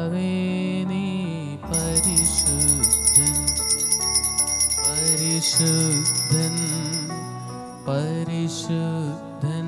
കർത്താവേ നീ പരിശുദ്ധൻ പരിശുദ്ധൻ പരിശുദ്ധൻ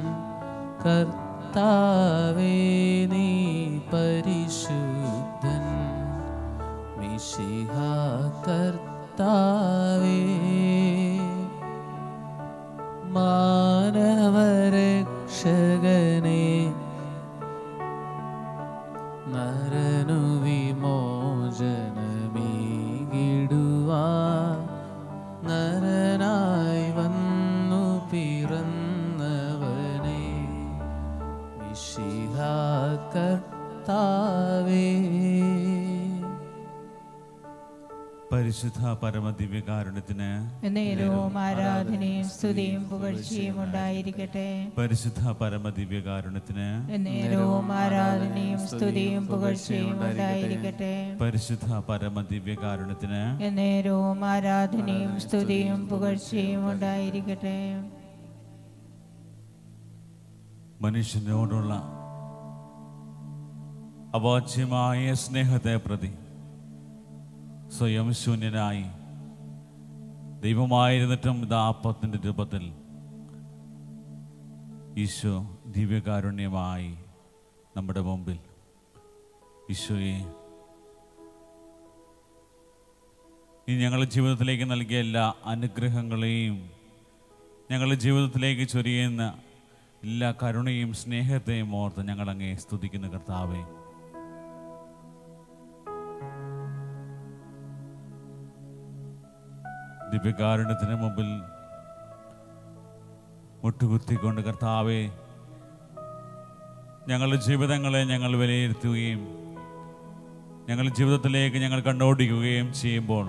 കർത്താവേ നീ പരിശുദ്ധൻ മിശിഹ കർത്താവേ മാനവരക്ഷകനെ നരനു വിമോചനമീകിടുവാ നരനായി വന്നു പിറന്നവനെ മിശിഹ കർത്താവേ പരിശുദ്ധ പരമദിവ്യകാരുണ്യത്തിന് എന്നേരവും ആരാധനയും സ്തുതിയും പുകഴ്ചയും ഉണ്ടായിരിക്കട്ടെ പരിശുദ്ധ പരമദിവ്യകാരുണ്യത്തിന് എന്നേരവും ആരാധനയും സ്തുതിയും പുകഴ്ചയും ഉണ്ടായിരിക്കട്ടെ പരിശുദ്ധ പരമദിവ്യകാരുണ്യത്തിന് എന്നേരവും ആരാധനയും സ്തുതിയും പുകഴ്ചയും ഉണ്ടായിരിക്കട്ടെ മനുഷ്യനോടുള്ള അവാച്യമായ സ്നേഹത്തെ പ്രതി സ്വയം ശൂന്യനായി ദൈവമായിരുന്നിട്ടും ദാപ്പത്തിൻ്റെ രൂപത്തിൽ ഈശോ ദിവ്യകാരുണ്യമായി നമ്മുടെ മുമ്പിൽ ഈശോയെ ഈ ഞങ്ങളുടെ ജീവിതത്തിലേക്ക് നൽകിയ എല്ലാ അനുഗ്രഹങ്ങളെയും ഞങ്ങളുടെ ജീവിതത്തിലേക്ക് ചൊരിയുന്ന എല്ലാ കരുണയും സ്നേഹത്തെയും ഓർത്ത് ഞങ്ങൾ അങ്ങേ സ്തുതിക്കുന്ന കർത്താവേ ദിവ്യകാരുണ്യത്തിന് മുമ്പിൽ മുട്ടുകുത്തിക്കൊണ്ട് കർത്താവെ ഞങ്ങളുടെ ജീവിതങ്ങളെ ഞങ്ങൾ വിലയിരുത്തുകയും ഞങ്ങളുടെ ജീവിതത്തിലേക്ക് ഞങ്ങൾ കണ്ണോടിക്കുകയും ചെയ്യുമ്പോൾ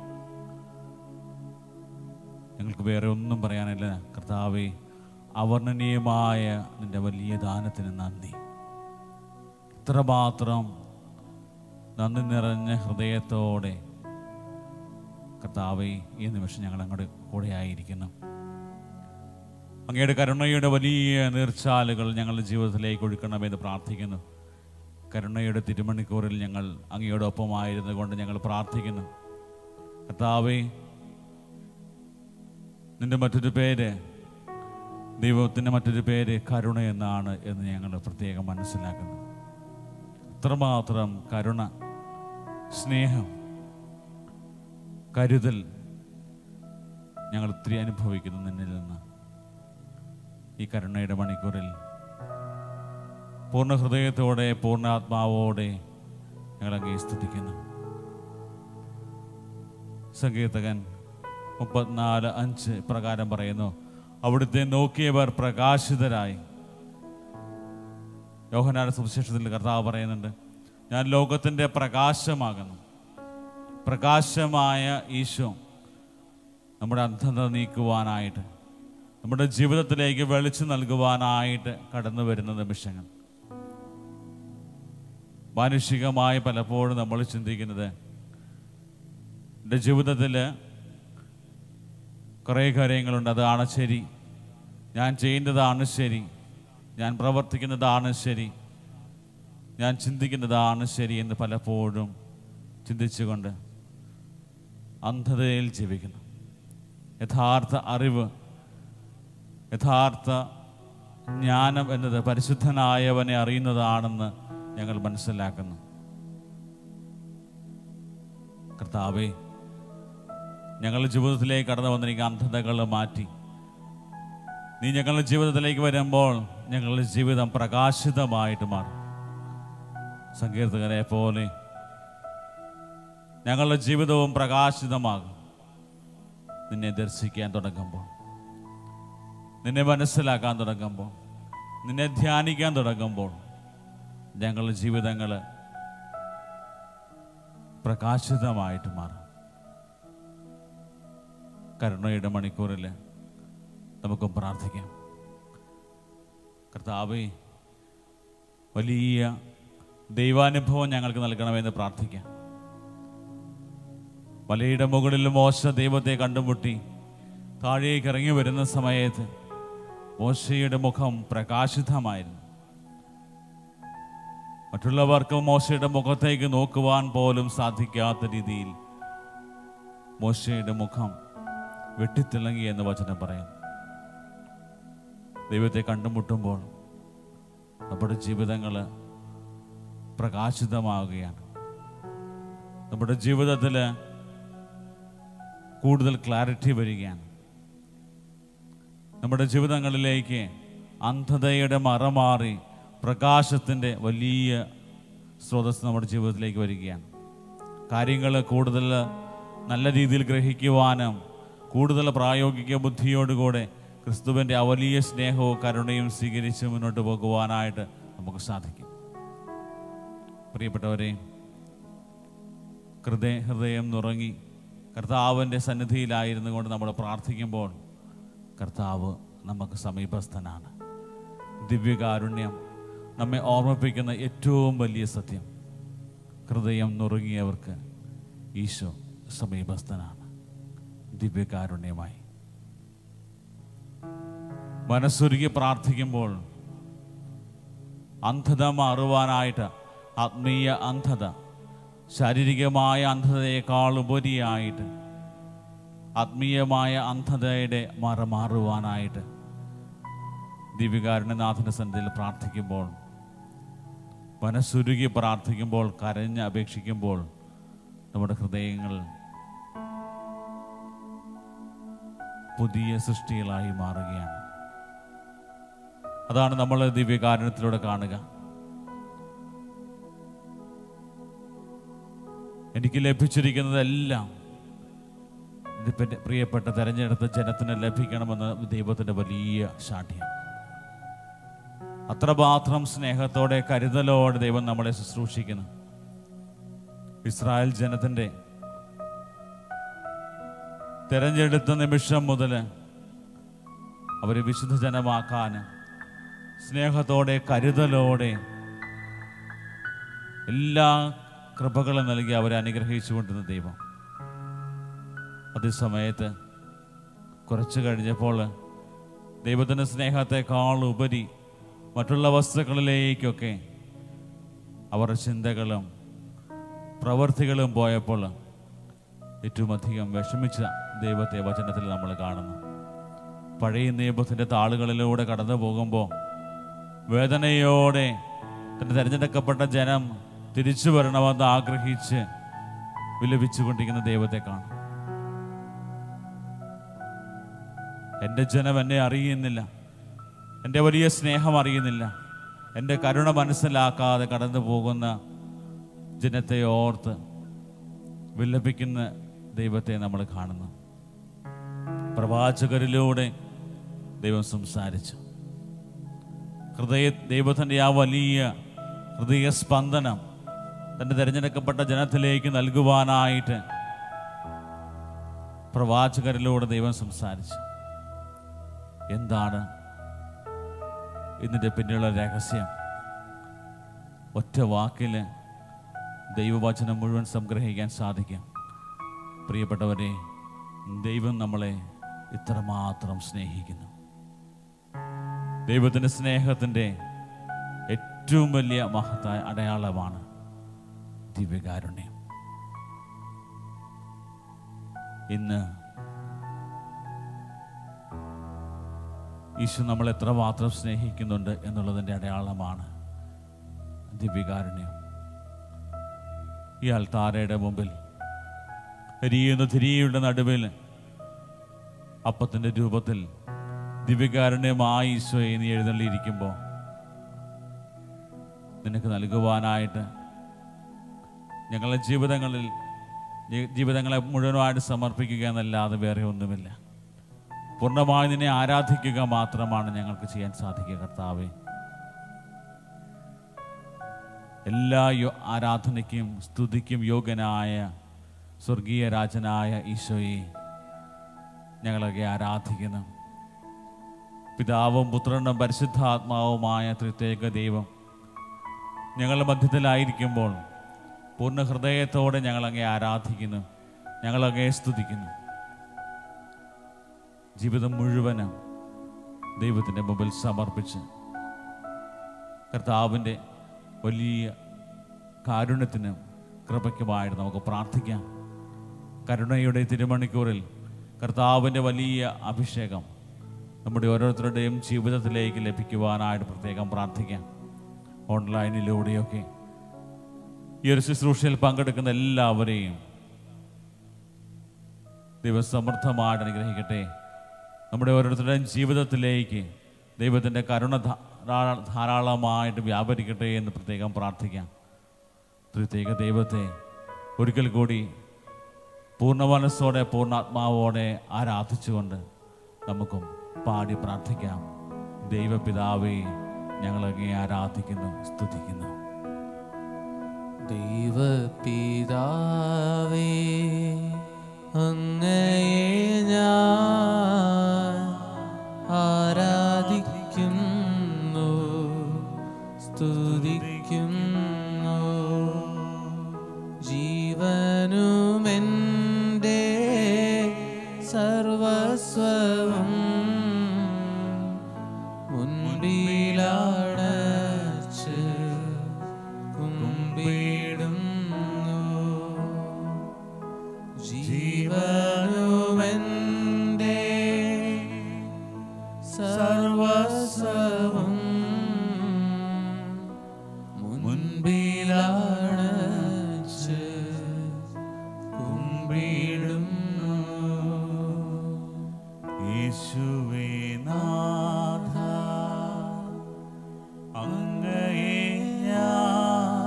ഞങ്ങൾക്ക് വേറെ ഒന്നും പറയാനില്ല കർത്താവെ അവർണ്ണനീയമായ നിന്റെ വലിയ ദാനത്തിന് നന്ദി ഇത്രമാത്രം നന്ദി നിറഞ്ഞ ഹൃദയത്തോടെ കർത്താവെ ഈ നിമിഷം ഞങ്ങൾ അങ്ങോട്ട് കൂടെ ആയിരിക്കുന്നു അങ്ങയുടെ കരുണയുടെ വലിയ നീർച്ചാലുകൾ ഞങ്ങളുടെ ജീവിതത്തിലേക്ക് ഒഴുക്കണമെന്ന് പ്രാർത്ഥിക്കുന്നു കരുണയുടെ തിരുമണിക്കൂറിൽ ഞങ്ങൾ അങ്ങയോടൊപ്പമായിരുന്നു കൊണ്ട് ഞങ്ങൾ പ്രാർത്ഥിക്കുന്നു കർത്താവെ നിന്റെ മറ്റൊരു പേര് ദൈവത്തിൻ്റെ മറ്റൊരു പേര് കരുണ എന്നാണ് എന്ന് ഞങ്ങൾ പ്രത്യേകം മനസ്സിലാക്കുന്നു അത്രമാത്രം കരുണ സ്നേഹം കരുതൽ ഞങ്ങൾ ഒത്തിരി അനുഭവിക്കുന്നു നിന്നിൽ നിന്ന് ഈ കരുണയുടെ മണിക്കൂറിൽ പൂർണ്ണ ഹൃദയത്തോടെ പൂർണ്ണ ആത്മാവോടെ ഞങ്ങൾ അങ്ങേ സ്തുതിക്കുന്നു സംഗീതകൻ മുപ്പത്തിനാല് അഞ്ച് പ്രകാരം പറയുന്നു അവിടുത്തെ നോക്കിയവർ പ്രകാശിതരായി യോഹനാന സുവിശേഷത്തിൽ കർത്താവ് പറയുന്നുണ്ട് ഞാൻ ലോകത്തിൻ്റെ പ്രകാശമാകുന്നു പ്രകാശമായ ഈശോ നമ്മുടെ അന്ധത നീക്കുവാനായിട്ട് നമ്മുടെ ജീവിതത്തിലേക്ക് വെളിച്ചം നൽകുവാനായിട്ട് കടന്നു വരുന്ന നിമിഷങ്ങൾ മാനുഷികമായി പലപ്പോഴും നമ്മൾ ചിന്തിക്കുന്നത് എൻ്റെ ജീവിതത്തിൽ കുറേ കാര്യങ്ങളുണ്ട് അതാണ് ശരി ഞാൻ ചെയ്യുന്നതാണ് ശരി ഞാൻ പ്രവർത്തിക്കുന്നതാണ് ശരി ഞാൻ ചിന്തിക്കുന്നതാണ് ശരി എന്ന് പലപ്പോഴും ചിന്തിച്ചുകൊണ്ട് അന്ധതയിൽ ജീവിക്കുന്നു യഥാർത്ഥ അറിവ് യഥാർത്ഥ ജ്ഞാനം എന്നത് പരിശുദ്ധനായവനെ അറിയുന്നതാണെന്ന് ഞങ്ങൾ മനസ്സിലാക്കുന്നു കർത്താവേ ഞങ്ങളുടെ ജീവിതത്തിലേക്ക് കടന്നു വന്നിരിക്കുന്ന അന്ധതകൾ മാറ്റി നീ ഞങ്ങളുടെ ജീവിതത്തിലേക്ക് വരുമ്പോൾ ഞങ്ങളുടെ ജീവിതം പ്രകാശിതമായിട്ട് മാറും സങ്കീർത്തകരെ പോലെ ഞങ്ങളുടെ ജീവിതവും പ്രകാശിതമാകും നിന്നെ ദർശിക്കാൻ തുടങ്ങുമ്പോൾ നിന്നെ മനസ്സിലാക്കാൻ തുടങ്ങുമ്പോൾ നിന്നെ ധ്യാനിക്കാൻ തുടങ്ങുമ്പോൾ ഞങ്ങളുടെ ജീവിതങ്ങൾ പ്രകാശിതമായിട്ട് മാറും കരുണയുടെ മണിക്കൂറിൽ നമുക്ക് പ്രാർത്ഥിക്കാം കർത്താവേ വലിയ ദൈവാനുഭവം ഞങ്ങൾക്ക് നൽകണമെന്ന് പ്രാർത്ഥിക്കാം മലയുടെ മുകളിൽ മോശ ദൈവത്തെ കണ്ടുമുട്ടി താഴേക്ക് ഇറങ്ങി വരുന്ന സമയത്ത് മോശയുടെ മുഖം പ്രകാശിതമായിരുന്നു മറ്റുള്ളവർക്ക് മോശയുടെ മുഖത്തേക്ക് നോക്കുവാൻ പോലും സാധിക്കാത്ത രീതിയിൽ മോശയുടെ മുഖം വെട്ടിത്തിളങ്ങി എന്ന് വചനം പറയും ദൈവത്തെ കണ്ടുമുട്ടുമ്പോൾ നമ്മുടെ ജീവിതങ്ങൾ പ്രകാശിതമാവുകയാണ് നമ്മുടെ ജീവിതത്തിൽ കൂടുതൽ ക്ലാരിറ്റി വരികയാണ് നമ്മുടെ ജീവിതങ്ങളിലേക്ക് അന്ധതയുടെ മറമാറി പ്രകാശത്തിൻ്റെ വലിയ സ്രോതസ് നമ്മുടെ ജീവിതത്തിലേക്ക് വരികയാണ് കാര്യങ്ങൾ കൂടുതൽ നല്ല രീതിയിൽ ഗ്രഹിക്കുവാനും കൂടുതൽ പ്രായോഗിക ബുദ്ധിയോടുകൂടെ ക്രിസ്തുവിൻ്റെ ആ വലിയ സ്നേഹവും കരുണയും സ്വീകരിച്ച് മുന്നോട്ട് പോകുവാനായിട്ട് നമുക്ക് സാധിക്കും പ്രിയപ്പെട്ടവരെ ഹൃദയ ഹൃദയം നുറങ്ങി കർത്താവിൻ്റെ സന്നിധിയിലായിരുന്നു കൊണ്ട് നമ്മൾ പ്രാർത്ഥിക്കുമ്പോൾ കർത്താവ് നമുക്ക് സമീപസ്ഥനാണ് ദിവ്യകാരുണ്യം നമ്മെ ഓർമ്മിപ്പിക്കുന്ന ഏറ്റവും വലിയ സത്യം ഹൃദയം നുറുങ്ങിയവർക്ക് ഈശോ സമീപസ്ഥനാണ് ദിവ്യകാരുണ്യമായി മനസ്സുരുകി പ്രാർത്ഥിക്കുമ്പോൾ അന്ധത മാറുവാനായിട്ട് ആത്മീയ അന്ധത ശാരീരികമായ അന്ധതയേക്കാൾ ഉപരിയായിട്ട് ആത്മീയമായ അന്ധതയുടെ മറ മാറുവാനായിട്ട് ദിവ്യകാരുണ്യനാഥൻ്റെ സന്നിധിയിൽ പ്രാർത്ഥിക്കുമ്പോൾ മനസ്സുരുകി പ്രാർത്ഥിക്കുമ്പോൾ കരഞ്ഞ് അപേക്ഷിക്കുമ്പോൾ നമ്മുടെ ഹൃദയങ്ങൾ പുതിയ സൃഷ്ടികളായി മാറുകയാണ് അതാണ് നമ്മൾ ദിവ്യകാരുണ്യത്തിലൂടെ കാണുക എനിക്ക് ലഭിച്ചിരിക്കുന്നതെല്ലാം എൻ്റെ പിന്നെ പ്രിയപ്പെട്ട തെരഞ്ഞെടുത്ത ജനത്തിന് ലഭിക്കണമെന്ന് ദൈവത്തിൻ്റെ വലിയ ശാഠ്യം അത്രമാത്രം സ്നേഹത്തോടെ കരുതലോടെ ദൈവം നമ്മളെ ശുശ്രൂഷിക്കുന്നു ഇസ്രായേൽ ജനത്തിൻ്റെ തെരഞ്ഞെടുത്ത നിമിഷം മുതൽ അവരെ വിശുദ്ധ ജനമാക്കാൻ സ്നേഹത്തോടെ കരുതലോടെ എല്ലാ കൃപകളും നൽകി അവരെ അനുഗ്രഹിച്ചുകൊണ്ടിരുന്ന ദൈവം അതേസമയത്ത് കുറച്ച് കഴിഞ്ഞപ്പോൾ ദൈവത്തിൻ്റെ സ്നേഹത്തെക്കാൾ ഉപരി മറ്റുള്ള വസ്തുക്കളിലേക്കൊക്കെ അവരുടെ ചിന്തകളും പ്രവൃത്തികളും പോയപ്പോൾ ഏറ്റവും അധികം വിഷമിച്ച ദൈവത്തെ വചനത്തിൽ നമ്മൾ കാണുന്നു പഴയ നിയമത്തിൻ്റെ താളുകളിലൂടെ കടന്നു പോകുമ്പോൾ വേദനയോടെ തൻ്റെ തിരഞ്ഞെടുക്കപ്പെട്ട ജനം തിരിച്ചു വരണമെന്ന് ആഗ്രഹിച്ച് വിലപിച്ചുകൊണ്ടിരിക്കുന്ന ദൈവത്തെ കാണും എൻ്റെ ജനം എന്നെ അറിയുന്നില്ല എൻ്റെ വലിയ സ്നേഹം അറിയുന്നില്ല എൻ്റെ കരുണ മനസ്സിലാക്കാതെ കടന്നു പോകുന്ന ജനത്തെ ഓർത്ത് വിലപിക്കുന്ന ദൈവത്തെ നമ്മൾ കാണുന്നു പ്രവാചകരിലൂടെ ദൈവം സംസാരിച്ചു ഹൃദയ ദൈവത്തിൻ്റെ ആ വലിയ ഹൃദയ സ്പന്ദനം തൻ്റെ തിരഞ്ഞെടുക്കപ്പെട്ട ജനത്തിലേക്ക് നൽകുവാനായിട്ട് പ്രവാചകരിലൂടെ ദൈവം സംസാരിച്ചു എന്താണ് ഇതിൻ്റെ പിന്നിലുള്ള രഹസ്യം ഒറ്റ വാക്കിൽ ദൈവവചനം മുഴുവൻ സംഗ്രഹിക്കാൻ സാധിക്കും പ്രിയപ്പെട്ടവരെ ദൈവം നമ്മളെ ഇത്രമാത്രം സ്നേഹിക്കുന്നു ദൈവത്തിൻ്റെ സ്നേഹത്തിൻ്റെ ഏറ്റവും വലിയ മഹത്തായ അടയാളമാണ് ദിവ്യകാരുണ്യം ഇന്ന് ഈശോ നമ്മൾ എത്രമാത്രം സ്നേഹിക്കുന്നുണ്ട് എന്നുള്ളതിൻ്റെ അടയാളമാണ് ദിവ്യകാരുണ്യം ഈ അൽത്താരയുടെ മുമ്പിൽ എരിയുന്ന തിരിയുടെ നടുവിൽ അപ്പത്തിൻ്റെ രൂപത്തിൽ ദിവ്യകാരുണ്യമായി ഈശോയെ നീ എഴുന്നള്ളിയിരിക്കുമ്പോൾ നിനക്ക് നൽകുവാനായിട്ട് ഞങ്ങളുടെ ജീവിതങ്ങളിൽ ജീ- ജീവിതങ്ങളെ മുഴുവനായിട്ട് സമർപ്പിക്കുക എന്നല്ലാതെ വേറെ ഒന്നുമില്ല പൂർണ്ണമായി നിന്നെ ആരാധിക്കുക മാത്രമാണ് ഞങ്ങൾക്ക് ചെയ്യാൻ സാധിക്കുക കർത്താവെ എല്ലാ യോ ആരാധനയ്ക്കും സ്തുതിക്കും യോഗ്യനായ സ്വർഗീയ രാജനായ ഈശോയെ ഞങ്ങളൊക്കെ ആരാധിക്കുന്നു പിതാവും പുത്രനും പരിശുദ്ധാത്മാവുമായ ത്രിത്യേക ദൈവം ഞങ്ങളുടെ മധ്യത്തിലായിരിക്കുമ്പോൾ പൂർണ്ണ ഹൃദയത്തോടെ ഞങ്ങളങ്ങെ ആരാധിക്കുന്നു ഞങ്ങളങ്ങെ സ്തുതിക്കുന്നു ജീവിതം മുഴുവനും ദൈവത്തിൻ്റെ മുമ്പിൽ സമർപ്പിച്ച് കർത്താവിൻ്റെ വലിയ കാരുണ്യത്തിനും കൃപയ്ക്കുമായിട്ട് നമുക്ക് പ്രാർത്ഥിക്കാം കരുണയുടെ തിരുമണിക്കൂറിൽ കർത്താവിൻ്റെ വലിയ അഭിഷേകം നമ്മുടെ ഓരോരുത്തരുടെയും ജീവിതത്തിലേക്ക് ലഭിക്കുവാനായിട്ട് പ്രത്യേകം പ്രാർത്ഥിക്കാം ഓൺലൈനിലൂടെയൊക്കെ ഈ ഒരു ശുശ്രൂഷയിൽ പങ്കെടുക്കുന്ന എല്ലാവരെയും ദൈവസമൃദ്ധമായിട്ട് അനുഗ്രഹിക്കട്ടെ നമ്മുടെ ഓരോരുത്തരുടെയും ജീവിതത്തിലേക്ക് ദൈവത്തിൻ്റെ കരുണ ധാരാ- ധാരാളമായിട്ട് വ്യാപരിക്കട്ടെ എന്ന് പ്രത്യേകം പ്രാർത്ഥിക്കാം പ്രത്യേക ദൈവത്തെ ഒരിക്കൽ കൂടി പൂർണ്ണ മനസ്സോടെ പൂർണ്ണാത്മാവോടെ ആരാധിച്ചുകൊണ്ട് നമുക്കും പാടി പ്രാർത്ഥിക്കാം ദൈവപിതാവേ ഞങ്ങളങ്ങേ ആരാധിക്കുന്നു സ്തുതിക്കുന്നു ദൈവപിതാവേ അങ്ങയെ ഞാൻ ആരാധിക്കുന്നു സ്തുതിക്കുന്നു ജീവനുമെൻ്റെ സർവസ്വവും മുൻപിലടച്ച് കുമ്പിടുന്നു ജീവനുമെൻ്റെ സർവസ്വവും മുൻപിലടച്ച് കുമ്പിടുന്നു യേശുവേ നാഥ അങ്ങയെ ഞാൻ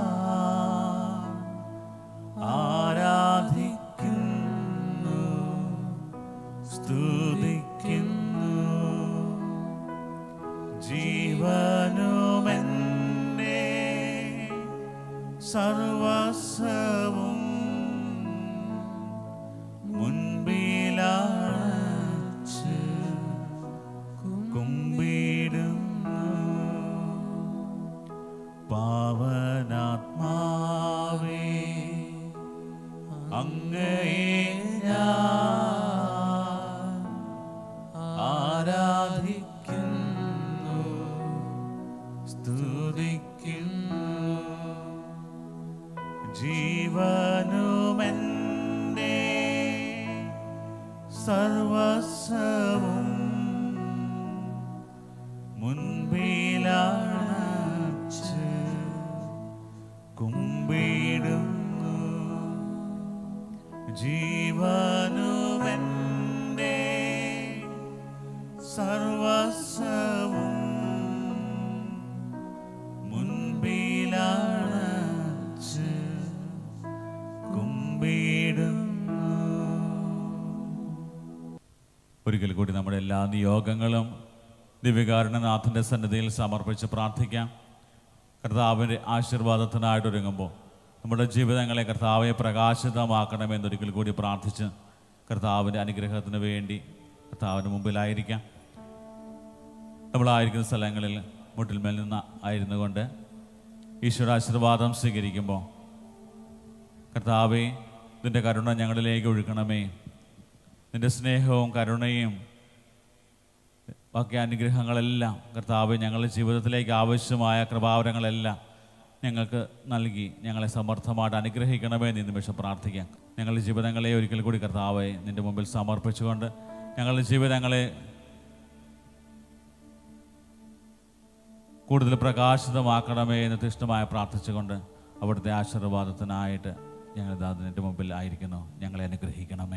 ആരാധിക്കുന്നു സ്തുതിക്കുന്നു ജീവനുമെന്നെ സർവസ്വവും മുൻപിലടച്ച് കുമ്പിടുന്നു പാവനാത്മാവേ അങ്ങയെ ഞാൻ ആരാധിക്കുന്നു സ്തുതിക്കുന്നു ജീവനുമെന്നെ സർവസ്വവും മുൻപിലടച്ച് കുമ്പിടുന്നു ജീവനുമെന്റെ സർവസ്വവും മുൻപിലടച്ച് കുമ്പിടുന്നു ഒരിക്കൽ കൂടി നമ്മുടെ എല്ലാ നിയോഗങ്ങളും ദിവ്യകാരുണനാഥൻ്റെ സന്നിധിയിൽ സമർപ്പിച്ച് പ്രാർത്ഥിക്കാം കർത്താവിൻ്റെ ആശീർവാദത്തിനായിട്ട് ഒരുങ്ങുമ്പോൾ നമ്മുടെ ജീവിതങ്ങളെ കർത്താവെ പ്രകാശിതമാക്കണമെന്നൊരിക്കൽ കൂടി പ്രാർത്ഥിച്ച് കർത്താവിൻ്റെ അനുഗ്രഹത്തിന് വേണ്ടി കർത്താവിന് മുമ്പിലായിരിക്കാം നമ്മളായിരിക്കുന്ന സ്ഥലങ്ങളിൽ മുട്ടിൽമേൽ നിന്ന് ആയിരുന്നു കൊണ്ട് ഈശ്വരാശീർവാദം സ്വീകരിക്കുമ്പോൾ കർത്താവെ നിന്റെ കരുണ ഞങ്ങളിലേക്ക് ഒഴുക്കണമേ നിന്റെ സ്നേഹവും കരുണയും ബാക്കി അനുഗ്രഹങ്ങളെല്ലാം കർത്താവ് ഞങ്ങളുടെ ജീവിതത്തിലേക്ക് ആവശ്യമായ കൃപാവരങ്ങളെല്ലാം ഞങ്ങൾക്ക് നൽകി ഞങ്ങളെ സമർത്ഥമായിട്ട് അനുഗ്രഹിക്കണമേ എന്ന് ഈ നിമിഷം പ്രാർത്ഥിക്കാം ഞങ്ങളുടെ ജീവിതങ്ങളെ ഒരിക്കൽ കൂടി കർത്താവെ നിന്റെ മുമ്പിൽ സമർപ്പിച്ചുകൊണ്ട് ഞങ്ങളുടെ ജീവിതങ്ങളെ കൂടുതൽ പ്രകാശിതമാക്കണമേ എന്ന് തിഷ്ടമായി പ്രാർത്ഥിച്ചുകൊണ്ട് അവിടുത്തെ ആശീർവാദത്തിനായിട്ട് ഞങ്ങൾ നിന്റെ മുമ്പിൽ ആയിരിക്കുന്നു ഞങ്ങളെ അനുഗ്രഹിക്കണമേ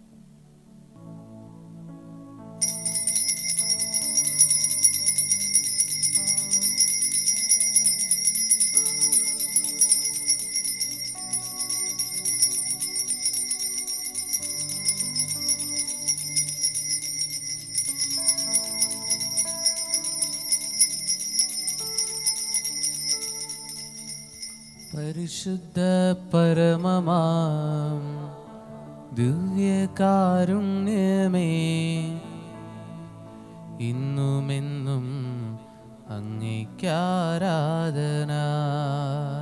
പരിശുദ്ധ പരമമാം ദിവ്യകാരുണ്യമേ ഇന്നുമെന്നും അങ്ങേക്കാരാധന